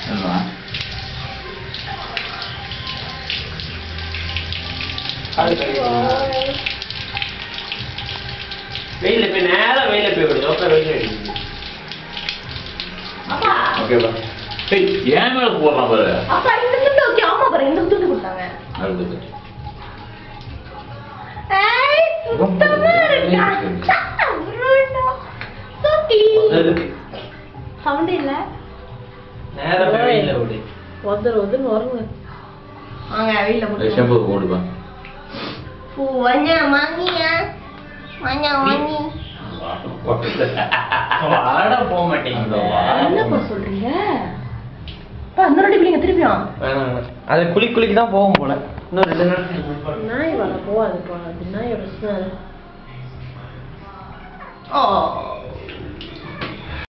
என்னவா? வெயில போய் நேரா வெயில போய் விடுது அப்புறம் வெயில் அடிக்குது அப்பா ஓகேவா ஏய், ஏன் மேல போடுறான் பாரு அப்பா இந்த துண்டு ஓகே ஆமா பாரு இந்த துண்டு கொடுத்தாங்க அடுத்தது. ஏய் சுத்தமா இருக்கா சுத்தி சவுண்ட் இல்ல நேரா போய் வெயில விடு ஒருத்தர் ஒருத்தர் வருங்க வாங்க வெயில போட்டு ஷாம்பு போடுப்பா பூ வஞ்சா வாங்கியா வஞ்சா வாங்கி வாட போக மாட்டேங்குது என்னப்பா சொல்றீங்க அப்பா அந்த ரெண்டு பிள்ளைங்க திருப்பியும் வேணாம் வேணாம். அது குளி குளிக்கு தான் போகும் போல இன்னும் ரெண்டு நாள் நாய் வர போகாதுப்பா அது நாயோட ஸ்மெல் ஓ